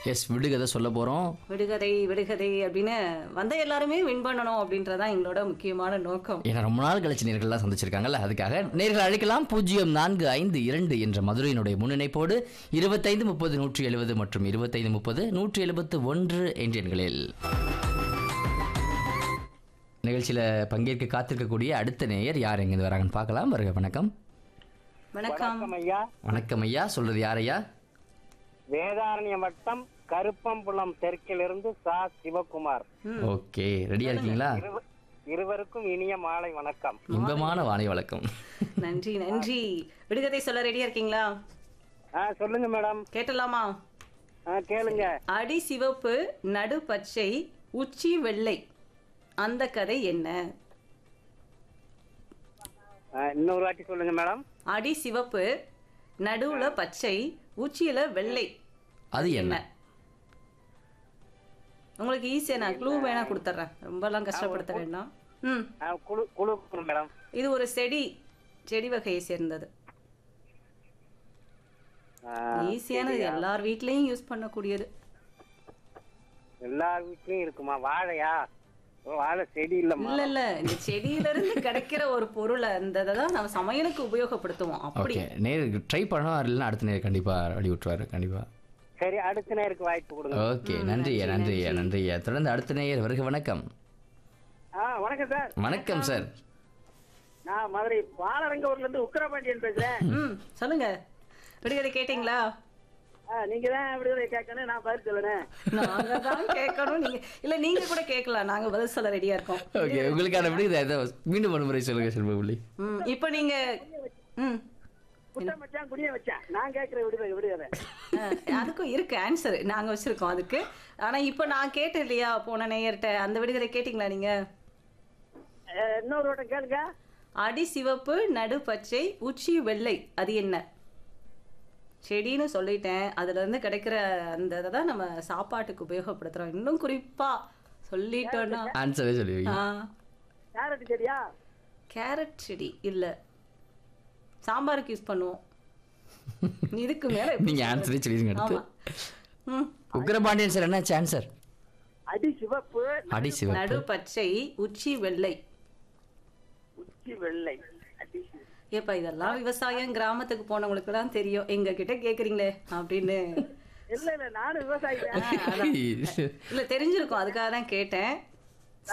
S விடுகதை சொல்ல போகிறோம் விடுகதை விடுகதை அப்படின்னு வந்த எல்லாருமே வின் பண்ணணும் அப்படின்றதான் எங்களோட முக்கியமான நோக்கம் ஏன்னா ரொம்ப நாள் கழிச்சு நேர்கள்லாம் சந்திச்சிருக்காங்கல்ல அதுக்காக நேர்கள் அழைக்கலாம் பூஜ்ஜியம் நான்கு ஐந்து இரண்டு என்ற மதுரையினுடைய முன்னிணைப்போடு இருபத்தைந்து முப்பது நூற்றி எழுபது மற்றும் இருபத்தைந்து முப்பது நூற்றி எழுபத்து ஒன்று என்ற எண்களில் நிகழ்ச்சியில் பங்கேற்க காத்திருக்கக்கூடிய அடுத்த நேயர் யார் எங்கேருந்து வராங்கன்னு பார்க்கலாம் வருக வணக்கம் வணக்கம் வணக்கம் ஐயா வணக்கம் ஐயா சொல்றது யாரையா வேதாரண்யம் வட்டம் கருப்பம்புலம் தெற்கிலிருந்து சா சிவகுமார் ஓகே ரெடியா இருக்கீங்களா இருவ- இருவருக்கும் இனிய மாலை வணக்கம் இன்பமான வாணி வழக்கம் நன்றி நன்றி விடுகதை சொல்ல ரெடியா இருக்கீங்களா ஆ சொல்லுங்க மேடம் கேட்டலாமா ஆ கேளுங்க அடி சிவப்பு நடு பச்சை உச்சி வெள்ளை அந்த கதை என்ன ஆ, இன்னொரு வாட்டி சொல்லுங்க மேடம் அடி சிவப்பு நடுவுல பச்சை உச்சியில வெள்ளை அது என்ன உங்களுக்கு ஈஸியா நான் க்ளூ வேணா கொடுத்துட்றேன் ரொம்பலாம் கஷ்டப்படுத்த வேண்டாம் ம் ஆ, குழு குழு குழு மேடம் இது ஒரு செடி செடி வகையை சேர்ந்தது ஆ, ஈஸியானது எல்லார் வீட்லயும் யூஸ் பண்ணக்கூடியது எல்லா வீட்லயும் இருக்குமா வாழையா ஓ, வாழை செடி இல்லம்மா இல்ல இல்ல இந்த செடியில இருந்து கிடைக்கிற ஒரு பொருளை அந்த தான் நம்ம சமையலுக்கு உபயோகப்படுத்துவோம் அப்படி ஓகே நேர் ட்ரை பண்ணுவார் இல்லைன்னா அடுத்த நேர் கண்டிப்பாக வழி விட்டுருவாரு கண்டிப்பாக சரி அடுத்த நேருக்கு வாய்ப்பு கொடுங்க ஓகே நன்றி ஐயா நன்றி ஐயா நன்றி ஐயா தொடர்ந்து அடுத்த நேயர் வருக வணக்கம் ஆ வணக்கம் சார் வணக்கம் சார் நான் மதுரை பாலரங்கூர்ல இருந்து உக்கரபாண்டியன் பேசுறேன் ம் சொல்லுங்க விடுகதை கேட்டீங்களா நீங்க தான் விடுதலை கேட்கணும் நான் பதில் சொல்லணும் நாங்க தான் கேட்கணும் நீங்க இல்ல நீங்க கூட கேட்கலாம் நாங்க பதில் சொல்ல ரெடியா இருக்கோம் ஓகே உங்களுக்கான விடுதலை ஏதோ மீண்டும் ஒரு முறை சொல்லுங்க செல்வபுள்ளி ம் இப்போ நீங்க ம் குட்டம் வச்சான் குடிய வச்சான் நான் கேட்கிற விடுதலை விடுதலை அஹ், அதுக்கும் இருக்கு ஆன்சர் நாங்க வச்சிருக்கோம் அதுக்கு ஆனா இப்போ நான் கேட்டேன் இல்லையா போன நேயர்கிட்ட அந்த விடுகதை கேட்டிங்களா நீங்க இன்னொரு வட்டம் கேளுங்க அடி சிவப்பு நடு பச்சை உச்சி வெள்ளை அது என்ன செடின்னு சொல்லிட்டேன் அதுல இருந்து கிடைக்கிற அந்த இதை தான் நம்ம சாப்பாட்டுக்கு உபயோகப்படுத்துறோம் இன்னும் குறிப்பா சொல்லிட்டோம்னா ஆன்சரே சொல்லுவீங்க ஆ, கேரட் செடியா கேரட் செடி இல்ல சாம்பாருக்கு யூஸ் பண்ணுவோம் இதுக்கு மேல எப்படி நீங்க ஆன்சரே சொல்லிடுங்க அடுத்து ஆமா ம் உக்ரபாண்டியன் சார் என்ன ஆன்சர் அடி சிவப்பு அடி சிவப்பு நடு பச்சை உச்சி வெள்ளை உச்சி வெள்ளை அடி சிவப்பு. ஏப்பா இதெல்லாம் விவசாயம் கிராமத்துக்கு போனவங்களுக்கு தான் தெரியும் எங்க கிட்ட கேக்குறீங்களே அப்படின்னு இல்ல இல்ல நானும் விவசாயி ஆ, அதான். இல்ல தெரிஞ்சிருக்கும் அதுக்காக தான் கேட்டேன்